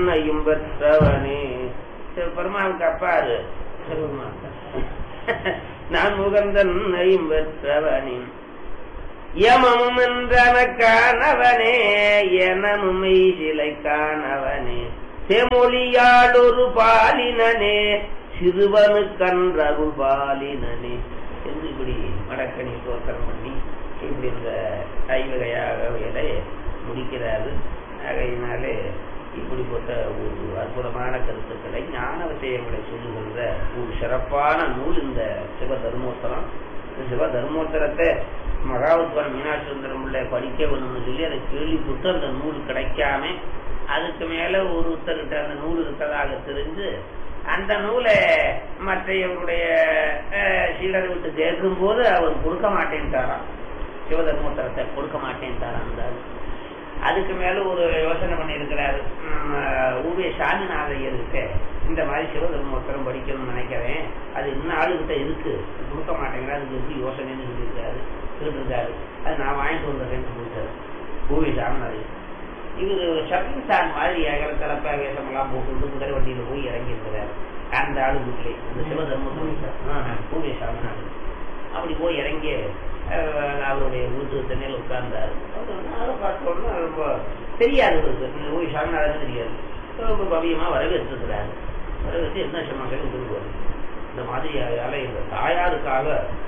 ஐயும் பெற்றவனே பெருமாவுக்கு அப்பா அது பெருமாள் நான் முகந்தன் ஐயும் பெற்றவனின் யமமும் என்றனக்கானவனே எனமும் சிலை காணவனே செமொழியாளொரு பாலினனே சிறுவனு கன்றருள் பாலினனே என்று இப்படி மடக்கணி தோற்றம் பண்ணி இப்படி இந்த ஐவகையாக முடிக்கிறாரு ஆகையினாலே இப்படிப்பட்ட ஒரு அற்புதமான கருத்துக்களை ஞான விஷயங்களை சொல்லுகின்ற ஒரு சிறப்பான நூல் இந்த சிவ தர்மோத்தரம் இந்த சிவ தர்மோத்தரத்தை மகாவத்வரம் மீனாட்சி சுந்தரம் பிள்ளை படிக்க வேணும்னு சொல்லி அதை கேள்விப்பட்டு அந்த நூல் கிடைக்காம அதுக்கு மேல ஒருத்தர்கிட்ட அந்த நூல் இருக்கிறதாக தெரிஞ்சு அந்த நூலை மற்றையவருடைய சீடரை விட்டு கேட்கும் போது அவர் கொடுக்க மாட்டேன்ட்டாராம் சிவதர்மோத்தரத்தை கொடுக்க மாட்டேன்ட்டாராம் அந்த அதுக்கு மேல ஒரு யோசனை பண்ணியிருக்கிறாரு ஊவே சாமிநாதையர்கிட்ட இந்த மாதிரி சிவதர்மோத்தரம் படிக்கணும்னு நினைக்கிறேன் அது இன்னும் ஆளுகிட்ட இருக்கு கொடுக்க மாட்டேங்கிறா அதுக்கு எப்படி யோசனைன்னு சொல்லியிருக்காரு கேட்டிருக்காரு அது நான் வாங்கிட்டு வந்துடுறேன்னு சொல்லிட்டாரு ஊவே சாமிநாதையர் இவர் ஷப்பிங் ஸ்டார் மாதிரி ஏகர தலப்ப வேஷமெல்லாம் போட்டு குதிரை வண்டியில போய் இறங்கி இருக்கிறாரு அந்த ஆளு வீட்டிலே இந்த சிவதர்மத்தம் பூவே சாமிநாதன் அப்படி போய் இறங்கி அவருடைய வீட்டு தண்ணியில் உட்கார்ந்தாரு அதை பார்த்தோம்னா ரொம்ப தெரியாது இவருக்கு ஓய் சாமிநாதன் தெரியாது ரொம்ப பவியமா வரவேற்றிருக்கிறாரு வரவேற்று என்ன சொன்னாங்க விரும்புவார் இந்த மாதிரியால இந்த தாயாருக்காக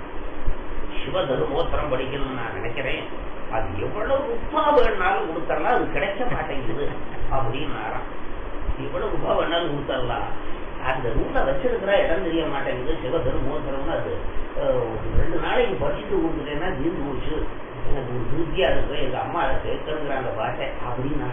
சிவ தர்மோத்தரம் படிக்கணும்னு நான் நினைக்கிறேன் அது எவ்வளவு ரூபா வேணாலும் கொடுத்தரலாம் அது கிடைக்க மாட்டேங்குது அப்படின்னாராம் எவ்வளவு ரூபா வேணாலும் கொடுத்தரலாம் அந்த நூலை வச்சிருக்கிற இடம் தெரிய மாட்டேங்குது சிவ தர்மோத்தரம்னு அது ரெண்டு நாளைக்கு படிச்சுட்டு கொடுத்துட்டேன்னா தீர்ந்து போச்சு எனக்கு ஒரு திருப்தியா இருக்கு எங்க அம்மா அதை கேட்கணுங்கிற அந்த பாட்டை அப்படின்னா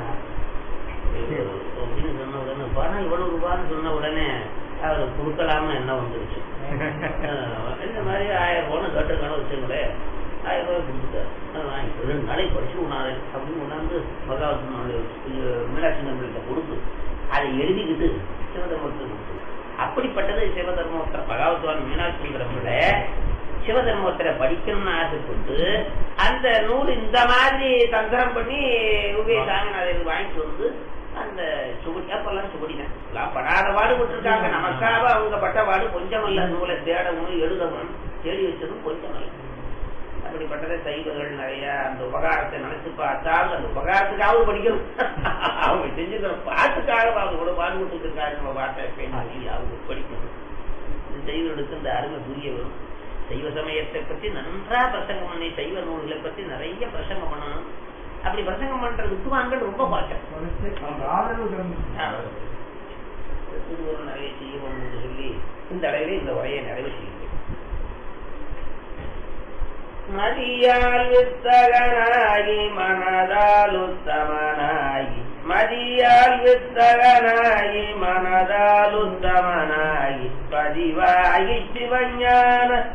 அப்படின்னு சொன்ன உடனே பணம் இவ்வளவு ரூபான்னு சொன்ன உடனே அவர் கொடுக்கலாம என்ன வந்துருச்சு இந்த மாதிரி ஆயிரம் ரூபான்னு கட்டுக்கணும் வச்சுங்களேன் ஆயிரம் ரூபாய் கொடுத்துட்டாரு வாங்கி ரெண்டு நாளைக்கு படிச்சு உணாரு அப்படின்னு கொண்டாந்து பகவத் மீனாட்சி நம்பர்கிட்ட கொடுத்து அதை எழுதிக்கிட்டு சிவதர்மத்துக்கு கொடுத்து அப்படிப்பட்டது சிவதர்மோத்தர பகவத்வான் மீனாட்சி சுந்தரம்ல சிவதர்மோத்தரை படிக்கணும்னு ஆசைப்பட்டு அந்த நூல் இந்த மாதிரி தந்திரம் பண்ணி உபய சாமிநாதன் வாங்கிட்டு வந்து அந்த சுகுடி அப்பெல்லாம் சுகுடிதான் எல்லாம் படாத பாடுபட்டு இருக்காங்க நமக்காக அவங்க பட்ட பாடு கொஞ்சம் அல்ல நூலை தேடவும் எழுதவும் தேடி வச்சதும் கொஞ்சம் அல்ல அப்படிப்பட்டதை சைவர்கள் நிறைய அந்த உபகாரத்தை நினைச்சு பார்த்தால் அந்த உபகாரத்துக்காக படிக்கணும் அவங்க செஞ்சுக்கிற பாட்டுக்காக அவங்க கூட பாடுபட்டு இருக்காங்க நம்ம பாட்டை சொல்லி அவங்க படிக்கணும் இந்த சைவர்களுக்கு இந்த அருமை புரிய வரும் சைவ சமயத்தை பற்றி நன்றா பிரசங்கம் பண்ணி சைவ நூல்களை பற்றி நிறைய பிரசங்கம் பண்ணணும் அப்படி பிரசங்கம் பண்ற வித்துவான்கள் ரொம்ப பாட்டம் திருவருள் நிறைய செய்யணும் என்று சொல்லி இந்த அளவிலே இந்த உரையை நிறைவு செய்யும் மதியால் வித்தகனாகி மனதால் உத்தமனாகி மதியால் வித்தகனாகி மனதால் உத்தமனாகி பதிவாகி சிவஞான